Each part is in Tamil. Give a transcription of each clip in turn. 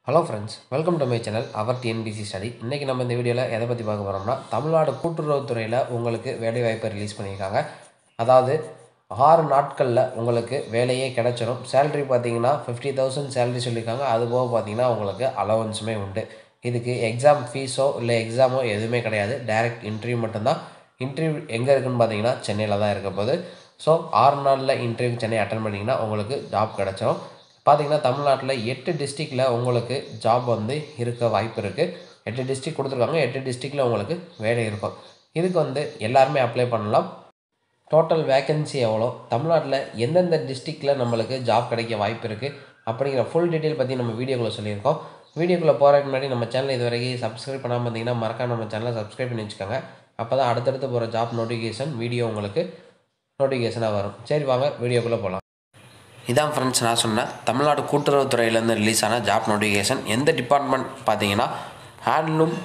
hello friends welcome to my channel our TNPC study இன்றைக்கி நம்ம இந்த வீடியோவில் எதை பற்றி பார்க்க போகிறோம்னா தமிழ்நாடு கூட்டுறவுத்துறையில் உங்களுக்கு வேலைவாய்ப்பை ரிலீஸ் பண்ணியிருக்காங்க அதாவது ஆறு நாட்களில் உங்களுக்கு வேலையே கிடச்சிரும் சேலரி பார்த்தீங்கன்னா ஃபிஃப்டி தௌசண்ட் சேலரி சொல்லியிருக்காங்க அது போக பார்த்தீங்கன்னா உங்களுக்கு அலவன்ஸுமே உண்டு இதுக்கு எக்ஸாம் ஃபீஸோ இல்லை எக்ஸாமோ எதுவுமே கிடையாது டைரக்ட் இன்டர்வியூ மட்டும்தான் இன்டர்வியூ எங்கே இருக்குன்னு பார்த்தீங்கன்னா சென்னையில் தான் இருக்க போகுது ஸோ ஆறு நாளில் இன்டர்வியூ சென்னை அட்டன் பண்ணிங்கன்னா உங்களுக்கு ஜாப் கிடச்சிரும் பார்த்தீங்கன்னா தமிழ்நாட்டில் எட்டு டிஸ்ட்ரிக்டில் உங்களுக்கு ஜாப் வந்து இருக்க வாய்ப்பு இருக்குது எட்டு டிஸ்ட்ரிக் கொடுத்துருக்காங்க எட்டு டிஸ்ட்ரிக்டில் உங்களுக்கு வேலை இருக்கும் இதுக்கு வந்து எல்லாருமே அப்ளை பண்ணலாம் டோட்டல் வேக்கன்சி எவ்வளோ தமிழ்நாட்டில் எந்தெந்த டிஸ்ட்ரிக்டில் நம்மளுக்கு ஜாப் கிடைக்க வாய்ப்பு இருக்குது அப்படிங்கிற ஃபுல் டீட்டெயில் பற்றி நம்ம வீடியோக்குள்ளே சொல்லியிருக்கோம் வீடியோக்குள்ளே போகிறதுக்கு முன்னாடி நம்ம சேனல் இது வரைக்கும் சப்ஸ்கிரைப் பண்ணாமல் இருந்தீங்கன்னா மறக்காம நம்ம சேனலை சப்ஸ்கிரைப் பண்ணி வச்சுக்கோங்க அப்போ தான் அடுத்தடுத்து போகிற ஜாப் நோட்டிஃபிகேஷன் வீடியோ உங்களுக்கு நோட்டிஃபிகேஷனாக வரும் சரி வாங்க வீடியோக்குள்ளே போகலாம் இதான் ஃப்ரெண்ட்ஸ் நான் சொன்னேன் தமிழ்நாடு கூட்டுறவுத்துறையிலேருந்து ரிலீஸ் ஆன ஜாப் நோட்டிஃபிகேஷன் எந்த டிபார்ட்மெண்ட் பார்த்தீங்கன்னா handloom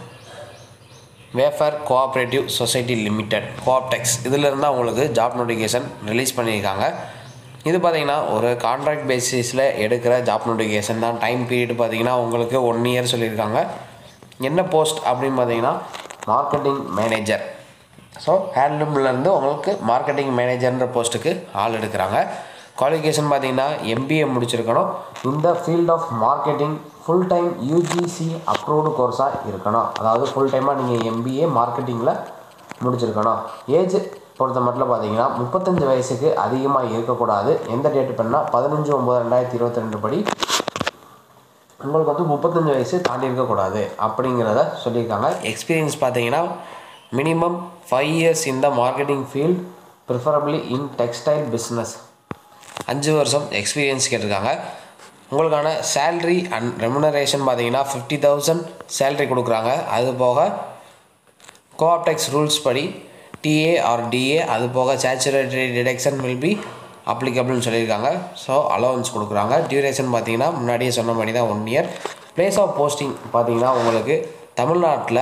weaver cooperative society limited Cooptex இதிலிருந்து தான் உங்களுக்கு ஜாப் நோட்டிஃபிகேஷன் ரிலீஸ் பண்ணியிருக்காங்க இது பார்த்தீங்கன்னா ஒரு கான்ட்ராக்ட் பேசிஸில் எடுக்கிற ஜாப் நோட்டிஃபிகேஷன் தான் டைம் பீரியட் பார்த்தீங்கன்னா உங்களுக்கு ஒன் இயர் சொல்லியிருக்காங்க என்ன போஸ்ட் அப்படின்னு பார்த்தீங்கன்னா மார்க்கெட்டிங் மேனேஜர் ஸோ ஹேண்ட்லூம்லேருந்து உங்களுக்கு மார்க்கெட்டிங் மேனேஜர்ன்ற போஸ்ட்டுக்கு ஆள் எடுக்கிறாங்க குவாலிஃபிகேஷன் பார்த்தீங்கன்னா எம்பிஏ முடிச்சிருக்கணும் இந்த field of marketing full time UGC approved கோர்ஸாக இருக்கணும் அதாவது ஃபுல் டைமாக நீங்கள் எம்பிஏ மார்க்கெட்டிங்கில் முடிச்சிருக்கணும் ஏஜ் பொறுத்த மட்டும் பார்த்தீங்கன்னா முப்பத்தஞ்சு வயசுக்கு அதிகமாக இருக்கக்கூடாது எந்த டேட்டு பண்ணால் பதினஞ்சு ஒம்பது ரெண்டாயிரத்தி இருபத்தி ரெண்டு படி உங்களுக்கு வந்து முப்பத்தஞ்சு வயசு தாண்டி இருக்கக்கூடாது அப்படிங்கிறத சொல்லியிருக்காங்க எக்ஸ்பீரியன்ஸ் பார்த்தீங்கன்னா minimum five years in the marketing field preferably in textile business அஞ்சு வருஷம் எக்ஸ்பீரியன்ஸ் கேட்டிருக்காங்க உங்களுக்கான சேல்ரி அண்ட் ரெமுனரேஷன் பார்த்தீங்கன்னா ஃபிஃப்டி தௌசண்ட் சேல்ரி கொடுக்குறாங்க அது போக கோஆப்டெக்ஸ் ரூல்ஸ் படி டிஏ ஆர் டிஏ அது போக சேச்சுரேட்டரி டிடெக்ஷன் வில் பி அப்ளிகபிள்னு சொல்லியிருக்காங்க ஸோ அலவன்ஸ் கொடுக்குறாங்க டியூரேஷன் பார்த்தீங்கன்னா முன்னாடியே சொன்ன மாதிரி தான் one year place of posting பார்த்தீங்கன்னா உங்களுக்கு தமிழ்நாட்டில்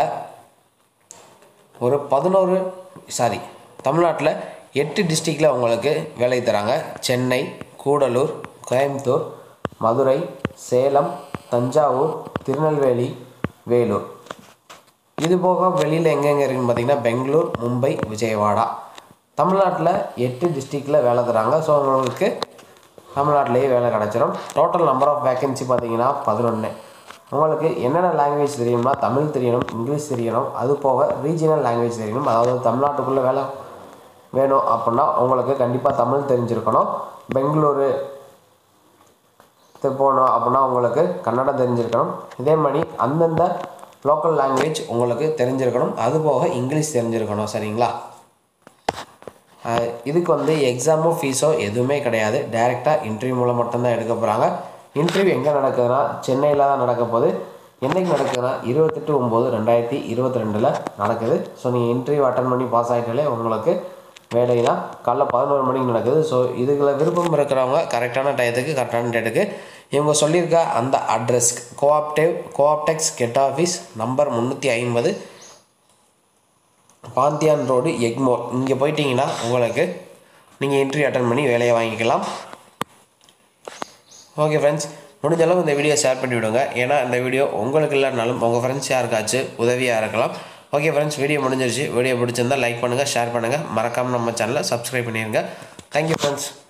ஒரு பதினோரு சாரி தமிழ்நாட்டில் எட்டு டிஸ்ட்ரிக்டில் உங்களுக்கு வேலை தராங்க சென்னை கூடலூர் கோயம்புத்தூர் மதுரை சேலம் தஞ்சாவூர் திருநெல்வேலி வேலூர் இது போக வெளியில் எங்கெங்கே இருக்குன்னு பார்த்தீங்கன்னா பெங்களூர் மும்பை விஜயவாடா தமிழ்நாட்டில் எட்டு டிஸ்ட்ரிக்டில் வேலை தராங்க ஸோ உங்களுக்கு தமிழ்நாட்டிலேயே வேலை கிடச்சிரும் டோட்டல் நம்பர் ஆஃப் வேக்கன்சி பார்த்தீங்கன்னா பதினொன்று உங்களுக்கு என்னென்ன லாங்குவேஜ் தெரியணும்னா தமிழ் தெரியணும் இங்கிலீஷ் தெரியணும் அது போக ரீஜினல் லாங்குவேஜ் தெரியணும் அதாவது தமிழ்நாட்டுக்குள்ளே வேலை வேணும் அப்படின்னா உங்களுக்கு கண்டிப்பாக தமிழ் தெரிஞ்சிருக்கணும் பெங்களூரு போகணும் அப்படின்னா உங்களுக்கு கன்னடம் தெரிஞ்சிருக்கணும் இதே மாதிரி அந்தந்த லோக்கல் லாங்குவேஜ் உங்களுக்கு தெரிஞ்சிருக்கணும் அது போக இங்கிலீஷ் தெரிஞ்சிருக்கணும் சரிங்களா இதுக்கு வந்து எக்ஸாமோ ஃபீஸோ எதுவுமே கிடையாது டைரெக்டாக இன்டர்வியூ மூலம் மட்டும்தான் எடுக்க போகிறாங்க இன்டர்வியூ எங்கே நடக்குதுன்னா சென்னையில் தான் நடக்க போகுது என்றைக்கு நடக்குதுன்னா இருபத்தெட்டு ஒம்பது ரெண்டாயிரத்தி இருபத்தி ரெண்டில் நடக்குது ஸோ நீங்கள் இன்டர்வியூ அட்டன் பண்ணி பாஸ் ஆகிட்டாலே உங்களுக்கு வேலைனா காலைல பதினோரு மணிக்கு நடக்குது ஸோ இதுக்குள்ள விருப்பம் இருக்கிறவங்க கரெக்டான டயத்துக்கு கரெக்டான டேட்டுக்கு இவங்க சொல்லியிருக்க அந்த அட்ரஸ் கோஆப்டேவ் கோஆப்டெக்ஸ் கெட் ஆஃபீஸ் நம்பர் முந்நூற்றி ஐம்பது பாந்தியான் ரோடு எக்மோர் இங்கே போயிட்டீங்கன்னா உங்களுக்கு நீங்கள் இன்டர்வியூ அட்டன் பண்ணி வேலையை வாங்கிக்கலாம் ஓகே ஃப்ரெண்ட்ஸ் முடிஞ்ச அளவு இந்த வீடியோ ஷேர் பண்ணி விடுங்க ஏன்னா இந்த வீடியோ உங்களுக்கு இல்லைனாலும் உங்கள் ஃப்ரெண்ட்ஸ் யாருக்காச்சும் உதவியாக இருக்கலாம் ஓகே ஃப்ரெண்ட்ஸ் வீடியோ முடிஞ்சிருச்சு வீடியோ பிடிச்சிருந்தால் லைக் பண்ணுங்கள் ஷேர் பண்ணுங்கள் மறக்காமல் நம்ம சேனலை சப்ஸ்கிரைப் பண்ணிடுங்க தேங்க்யூ ஃப்ரெண்ட்ஸ்